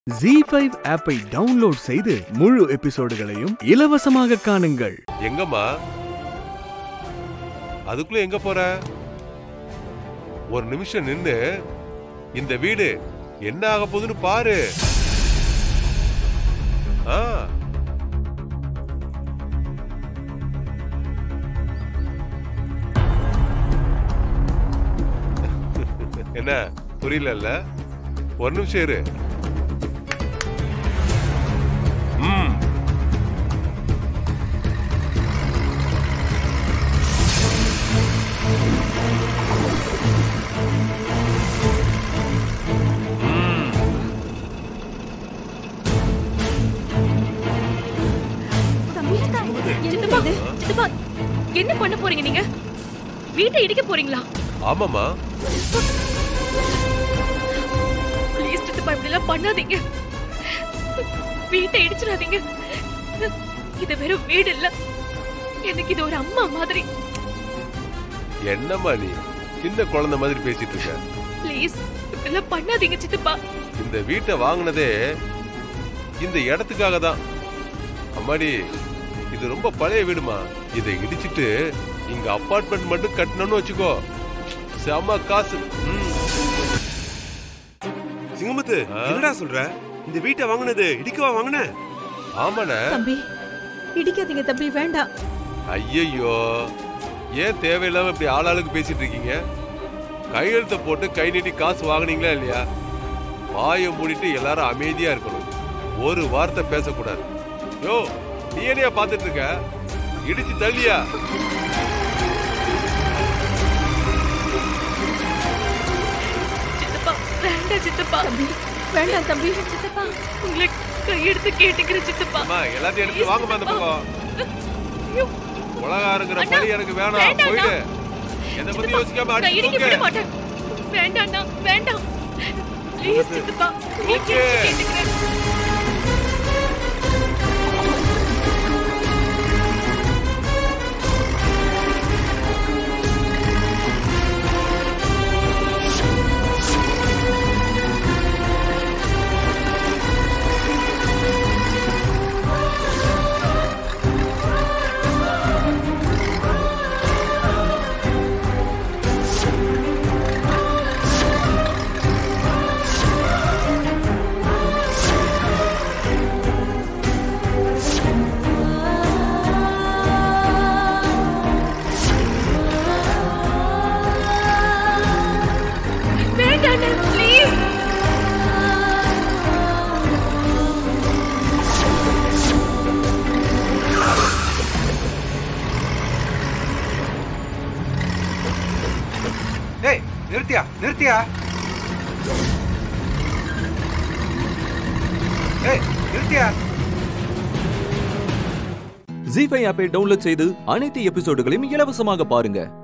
G five ஆப்பை download செய்து முழு எபிசோடுகளையும் இலவசமாக காணுங்கள் எங்கம்மா அதுக்குள்ள எங்க போற ஒரு நிமிஷம் நின்னு இந்த வீடு என்ன ஆக போகுதுன்னு பாரு ஆ என்ன புரியலல்ல ஒரு நிமிஷம் இரு ம் சித்தப்பா, சித்தப்பா, என்ன பண்ண போறீங்க நீங்க வீட்டை இடிக்க போறீங்களா ஆமாம்மா ப்ளீஸ் சித்தப்பா இப்படி எல்லாம் பண்ணாதீங்க வீட்டை இடிச்சிடாதீங்க இது வெறும் வீடு இல்ல எனக்கு இது ஒரு அம்மா மாதிரி என்னம்மா நீ சின்ன குழந்தை மாதிரி பேசிட்டு இருக்க ப்ளீஸ் இப்படி எல்லாம் பண்ணாதீங்க சித்தப்பா இந்த வீட்டை வாங்கினதே இந்த இடத்துக்காக தான் அம்மாடி இது ரொம்ப பழைய வீடுமா இதை இடிச்சிட்டு இங்க அபார்ட்மெண்ட் மட்டும் கட்டணும்னு வச்சுக்கோ செம காசு ம். சிங்கமுத்து ஆ? என்னடா சொல்ற இந்த வீட்டை வாங்குனது இடிக்கவா வாங்குன ஆமாண்ணே தம்பி இடிக்காதீங்க தம்பி வேண்டாம் ஐயையோ ஏன் தேவையில்லாம இப்படி ஆளாளுக்கு பேசிட்டு இருக்கீங்க கையெழுத்த போட்டு கை நீட்டி காசு வாங்குனீங்களா இல்லையா வாயை மூடிட்டு எல்லாரும் அமைதியா இருக்கணும் ஒரு வார்த்தை பேசக்கூடாது யோ நீ என்னையா பாத்துட்டு இருக்க இடிச்சு தள்ளியா சித்தப்பா வேண்டாம் சித்தப்பா தம்பி வேண்டாம் தம்பி சித்தப்பா உங்களை கையெடுத்து கேட்டுக்கிறேன் சித்தப்பா அம்மா எல்லாத்தையும் எடுத்து வாங்கம்மா அந்த பக்கம் ஐயோ, உலகாருங்கிற அண்ணா, பழி எனக்கு வேணாம் வேண்டாம், போயிடு எதை பத்தி சித்தப்பா, யோசிக்காம நான் அடிச்சு இடிக்க விட தூக்கு. மாட்டேன் வேண்டாம்ண்ணா வேண்டாம் ப்ளீஸ் சித்தப்பா உங்களை ஓகே. கெஞ்சி கேட்டுக்கிறேன் வேண்டாண்ணா ப்ளீஸ் ஏய் நிறுத்தியா நிறுத்தியா ஏய் நிறுத்தியா ஜி ஃபைவ் ஆப்பை டவுன்லோட் செய்து அனைத்து எபிசோடுகளையும் இலவசமாக பாருங்க